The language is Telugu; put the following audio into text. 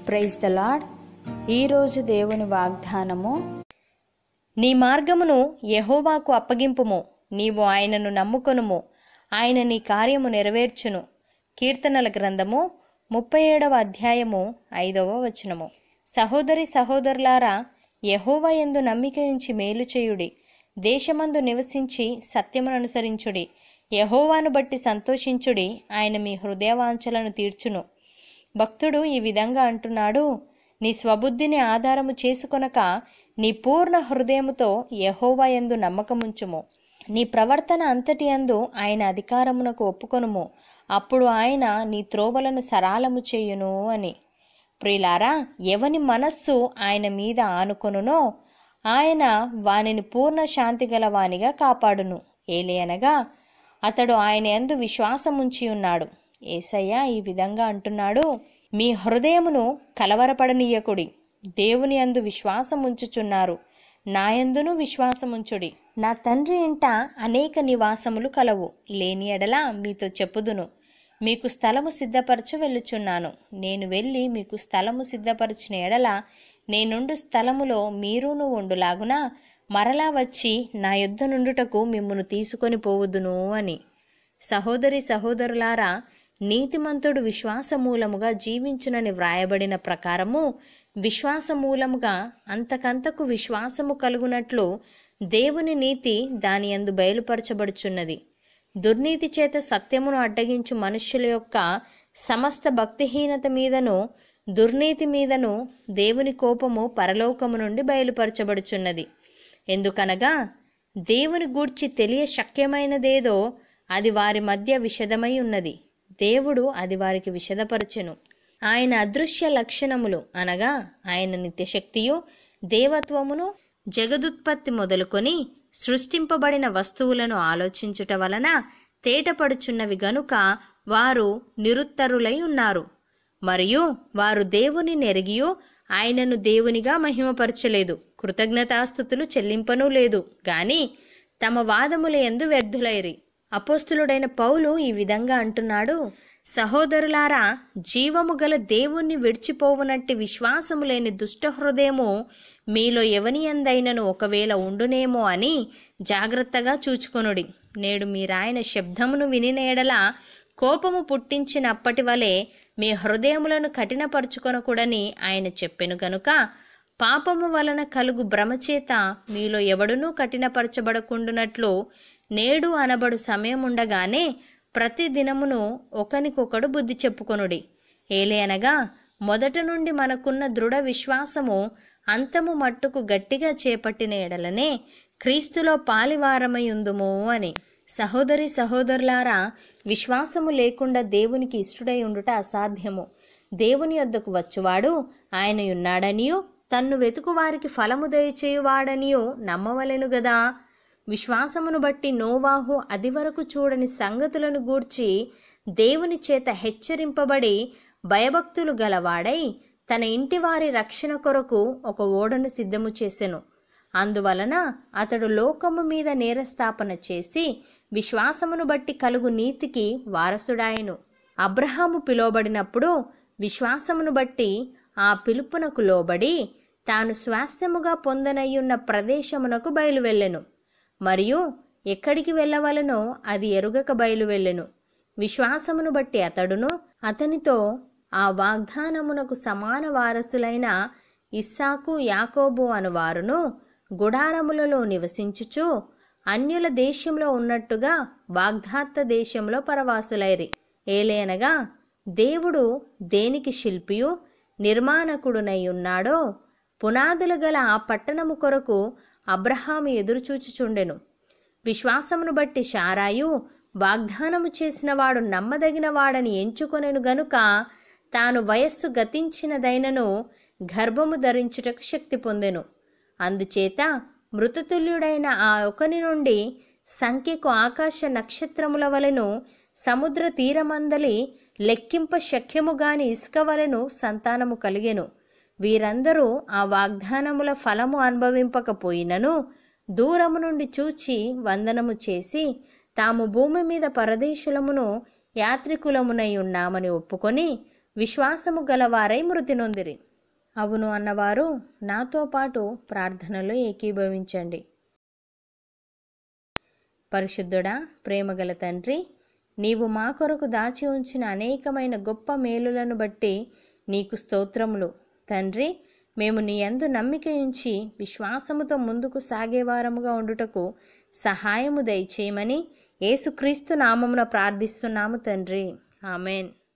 ప్రైజ్ ద లాడ్ ఈరోజు దేవుని వాగ్దానము నీ మార్గమును యెహోవాకు అప్పగింపుము నీవు ఆయనను నమ్ముకొనుము ఆయన నీ కార్యము నెరవేర్చును కీర్తనల గ్రంథము ముప్పై ఏడవ అధ్యాయము ఐదవ వచనము సహోదరి సహోదరులారా యెహోవా యందు నమ్మిక ఉంచి మేలు చేయుడి దేశమందు నివసించి సత్యమును అనుసరించుడి యెహోవాను బట్టి సంతోషించుడి ఆయన మీ హృదయవాంఛలను తీర్చును భక్తుడు ఈ విధంగా అంటున్నాడు నీ స్వబుద్ధిని ఆధారము చేసుకొనక నీ పూర్ణ హృదయముతో యెహోవా యందు నమ్మకముంచుము నీ ప్రవర్తన అంతటి యందు ఆయన అధికారమునకు ఒప్పుకొనుము అప్పుడు ఆయన నీ త్రోవలను సరాలము చేయును అని ప్రియులారా ఎవని మనస్సు ఆయన మీద ఆనుకొనునో ఆయన వానిని పూర్ణ శాంతి గల వానిగా కాపాడును ఏలియనగా అతడు ఆయన యందు విశ్వాసముంచి ఉన్నాడు ఏసయ్య ఈ విధంగా అంటున్నాడు మీ హృదయమును కలవరపడనీయకుడి దేవుని యందు విశ్వాసముంచుచున్నారు నాయందును విశ్వాసముంచుడి నా తండ్రి ఇంట అనేక నివాసములు కలవు లేని ఎడల మీతో చెప్పుదును మీకు స్థలము సిద్ధపరచ వెళ్ళుచున్నాను నేను వెళ్ళి మీకు స్థలము సిద్ధపరిచిన ఎడల నేనుండు స్థలములో మీరును ఉండులాగున మరలా వచ్చి నా యుద్ధ నుండుటకు మిమ్మును తీసుకొని పోవుదును అని సహోదరి సహోదరులారా నీతిమంతుడు విశ్వాసమూలముగా జీవించునని వ్రాయబడిన ప్రకారము విశ్వాసమూలముగా అంతకంతకు విశ్వాసము కలుగునట్లు దేవుని నీతి దాని యందు బయలుపరచబడుచున్నది దుర్నీతి చేత సత్యమును అడ్డగించు మనుష్యుల యొక్క సమస్త భక్తిహీనత మీదను దుర్నీతి మీదను దేవుని కోపము పరలోకము నుండి బయలుపరచబడుచున్నది ఎందుకనగా దేవుని గూర్చి తెలియ శక్యమైనదేదో అది వారి మధ్య విషదమై ఉన్నది దేవుడు అది వారికి విషదపరచెను ఆయన అదృశ్య లక్షణములు అనగా ఆయన నిత్యశక్తియు దేవత్వమును జగదుత్పత్తి మొదలుకొని సృష్టింపబడిన వస్తువులను ఆలోచించుట వలన తేటపడుచున్నవి గనుక వారు నిరుత్తరులై ఉన్నారు మరియు వారు దేవుని నెరిగియో ఆయనను దేవునిగా మహిమపరచలేదు కృతజ్ఞతాస్థుతులు చెల్లింపనూ లేదు గాని తమ వాదముల ఎందు వ్యర్థులైరి అపోస్తులుడైన పౌలు ఈ విధంగా అంటున్నాడు సహోదరులారా జీవము గల దేవుణ్ణి విడిచిపోవునట్టి విశ్వాసము లేని దుష్ట హృదయము మీలో ఎవని ఎందైనను ఒకవేళ ఉండునేమో అని జాగ్రత్తగా చూచుకొనుడి నేడు మీరాయన శబ్దమును వినినేడల కోపము పుట్టించినప్పటి వలె మీ హృదయములను కఠినపరుచుకొనకూడని ఆయన చెప్పెను గనుక పాపము వలన కలుగు భ్రమచేత మీలో ఎవడునూ కఠినపరచబడకుండునట్లు నేడు అనబడు సమయముండగానే ప్రతి దినమును ఒకనికొకడు బుద్ధి చెప్పుకొనుడి ఏలే అనగా మొదట నుండి మనకున్న దృఢ విశ్వాసము అంతము మట్టుకు గట్టిగా చేపట్టిన ఎడలనే క్రీస్తులో పాలివారమై ఉందుము అని సహోదరి సహోదరులారా విశ్వాసము లేకుండా దేవునికి ఇష్టడై ఉండుట అసాధ్యము దేవుని యొద్దకు వచ్చువాడు ఆయన ఉన్నాడనియు తన్ను వెతుకు వారికి ఫలము దయచేయువాడనియు నమ్మవలెను గదా విశ్వాసమును బట్టి నోవాహు అది వరకు చూడని సంగతులను గూర్చి దేవుని చేత హెచ్చరింపబడి భయభక్తులు గలవాడై తన ఇంటివారి రక్షణ కొరకు ఒక ఓడను సిద్ధము చేసెను అందువలన అతడు లోకము మీద నేరస్థాపన చేసి విశ్వాసమును బట్టి కలుగు నీతికి వారసుడాయను అబ్రహాము పిలువబడినప్పుడు విశ్వాసమును బట్టి ఆ పిలుపునకు లోబడి తాను స్వాస్థ్యముగా పొందనయ్యున్న ప్రదేశమునకు బయలువెళ్ళెను మరియు ఎక్కడికి వెళ్ళవలనో అది ఎరుగక బయలువెళ్ళెను విశ్వాసమును బట్టి అతడును అతనితో ఆ వాగ్దానమునకు సమాన వారసులైన ఇస్సాకు యాకోబు అనువారును గుడారములలో నివసించుచు అన్యుల దేశంలో ఉన్నట్టుగా వాగ్దాత్త దేశంలో పరవాసులైరి ఏలేనగా దేవుడు దేనికి శిల్పియు నిర్మాణకుడునై ఉన్నాడో పునాదులు గల ఆ పట్టణము కొరకు అబ్రహాము ఎదురుచూచుచుండెను విశ్వాసమును బట్టి షారాయు వాగ్దానము చేసినవాడు నమ్మదగినవాడని ఎంచుకొనెను గనుక తాను వయస్సు గతించినదైనను గర్భము ధరించుటకు శక్తి పొందెను అందుచేత మృతతుల్యుడైన ఆ ఒకని నుండి సంఖ్యకు ఆకాశ నక్షత్రముల వలెను సముద్ర తీరమందలి లెక్కింప శక్యముగాని ఇసుక వలెను సంతానము కలిగెను వీరందరూ ఆ వాగ్దానముల ఫలము అనుభవింపకపోయినను దూరము నుండి చూచి వందనము చేసి తాము భూమి మీద పరదేశులమును యాత్రికులమునై ఉన్నామని ఒప్పుకొని విశ్వాసము గలవారై మృతి నొందిరి అవును అన్నవారు నాతో పాటు ప్రార్థనలో ఏకీభవించండి పరిశుద్ధుడా ప్రేమగల తండ్రి నీవు మా కొరకు దాచి ఉంచిన అనేకమైన గొప్ప మేలులను బట్టి నీకు స్తోత్రములు తండ్రి మేము నీ యందు నమ్మిక ఉంచి విశ్వాసముతో ముందుకు సాగేవారముగా ఉండుటకు సహాయము దయచేయమని యేసుక్రీస్తు నామమున ప్రార్థిస్తున్నాము తండ్రి ఆమెన్